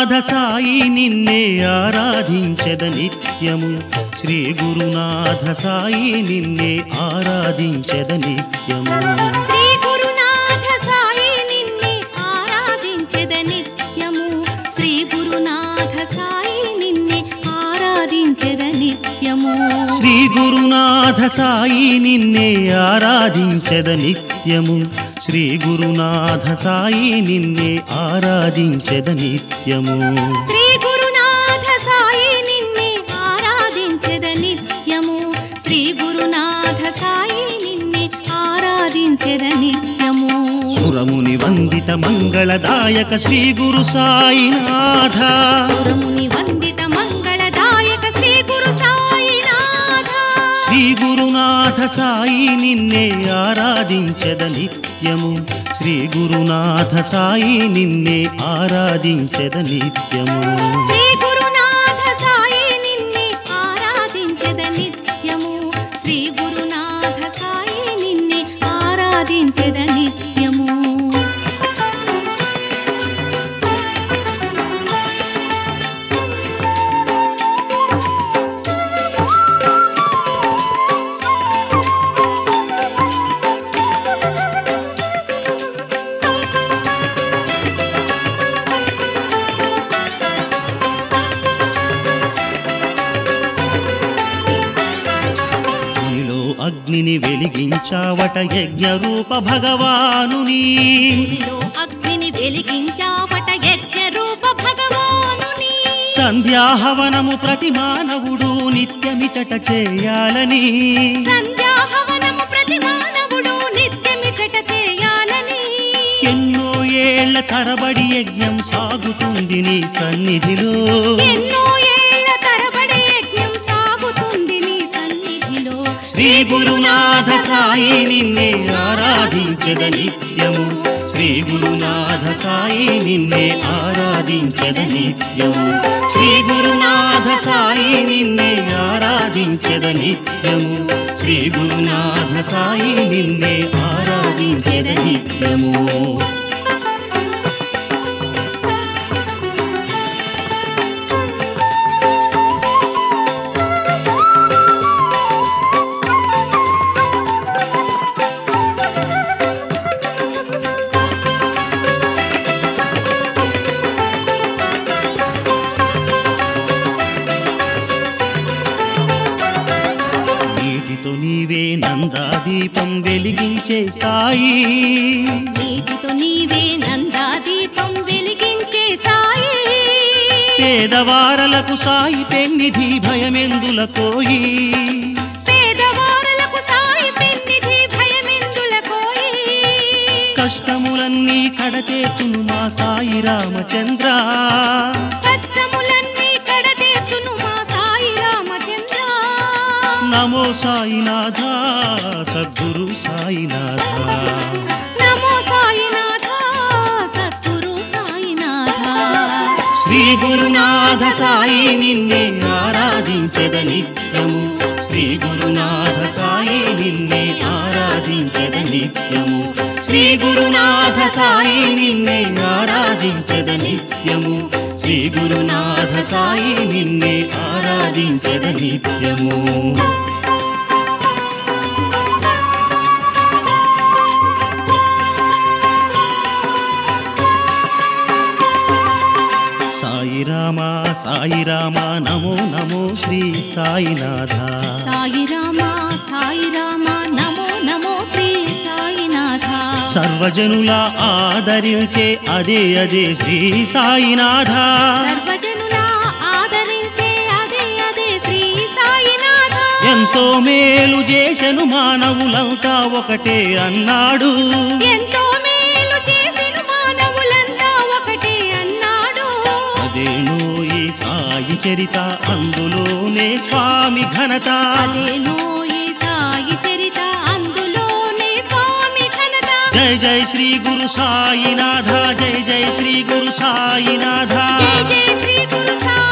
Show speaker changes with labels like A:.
A: గురునాథ సాయి నిన్నే ఆరాధించద నిత్యము శ్రీ గురునాథ సాయి నిన్నే ఆరాధించద నిత్యము
B: శ్రీ గురునాథ సాయి నిన్నే ఆరాధించెద నిత్యము శ్రీ గురునాథ సాయి నిన్నే ఆరాధించెద నిత్యము
A: శ్రీ గురునాథ సాయి నిన్నే ఆరాధించద నిత్యము శ్రీ గురునాథ సాయి నిన్నే ఆరాధించద నిత్యము
B: శ్రీ గురునాథ సాయి నిన్నే ఆరాధించెద నిత్యము శ్రీ గురునాథ సాయి నిన్నే ఆరాధించెద నిత్యము
A: సురముని వందిత మంగళదాయక శ్రీ గురు సాయినాథ
B: సురముని వందిత మంగళదాయక శ్రీ గురు సాయినాథ
A: శ్రీ గురునాథ సాయి నిన్నే ఆరాధించద నిత్యము శ్రీ గురునాథ సాయి నిన్నే ఆరాధించద నిత్యము
B: శ్రీ గురునాథ సాయి నిన్నే ఆరాధించెద నిత్యము శ్రీ గురునాథ సాయి నిన్నే ఆరాధించెద నిత్యము
A: నీలో అగ్నిని వెలిగించావట యజ్ఞ రూప భగవానుని
B: నీలో అగ్నిని వెలిగించావట యజ్ఞ రూప భగవానుని
A: సంధ్యాహవనము ప్రతి మానవుడు నిత్యమిచట చేయాలని
B: సంధ్యాహవనము ప్రతి మానవుడు నిత్యమిచట చేయాలని
A: ఎన్నో ఏళ్ల తరబడి యజ్ఞం సాగుతుంది నీ సన్నిధిలో
B: ఎన్నో ఏళ్ల తరబడి యజ్ఞం సాగుతుంది నీ సన్నిధిలో
A: శ్రీ గురునాథ సాయి నిన్నే ఆరాధించద నిత్యము శ్రీ గురునాథ సాయి నిన్నే ఆరాధించద నిత్యము శ్రీ గురునాథ సాయి నిన్నే ఆరాధించద నిత్యము శ్రీ గురునాథ సాయి నిన్నే ఆరాధించద నిత్యము నీటితో నీవే నందాదీపం వెలిగించే సాయి
B: నీటితో నీవే నందాదీపం వెలిగించే సాయి
A: పేదవారలకు సాయి పెన్నిధి భయమెందుల కోయి
B: పేదవారులకు సాయి పెన్నిధి భయమెందుల కోయి
A: కష్టములన్నీ కడతేతును మా సాయి రామచంద్ర
B: కష్టములన్నీ కడతేర్చును మా సాయి రామచంద్ర
A: నమో సాయినాథ సద్గురు సాయినాథ
B: నమో సాయినాథ సద్గురు సాయినాథ
A: శ్రీ గురునాథ సాయి నిన్నే ఆరాధించద నిత్యము శ్రీ గురునాథ సాయి నిన్నే ఆరాధించద నిత్యము శ్రీ గురునాథ సాయి నిన్నే ఆరాధించద నిత్యము శ్రీ గురునాథ సాయి నిన్నే ఆరాధించద నిత్యము సాయి రామ సాయి రామ నమో నమో శ్రీ సాయినాథ
B: సాయి రామ సాయి రామ నమో నమో శ్రీ సాయినాథ
A: సర్వజనుల ఆదరించే అదే అదే శ్రీ సాయినాథ
B: సర్వజనుల ఆదరించే అదే అదే శ్రీ సాయినాథ
A: ఎంతో మేలు చేసెను మానవులంతా ఒకటే అన్నాడు
B: ఎంతో మేలు చేసిన మానవులంతా ఒకటే అన్నాడు
A: అదేనో ఈ సాయి చరిత అందులోనే స్వామి ఘనత
B: అదేనో ఈ సాయి చరిత అందులోనే స్వామి ఘనత
A: జై జై శ్రీ గురు సాయినాథ జై జై శ్రీ గురు సాయినాథ
B: జై జై శ్రీ గురు సాయి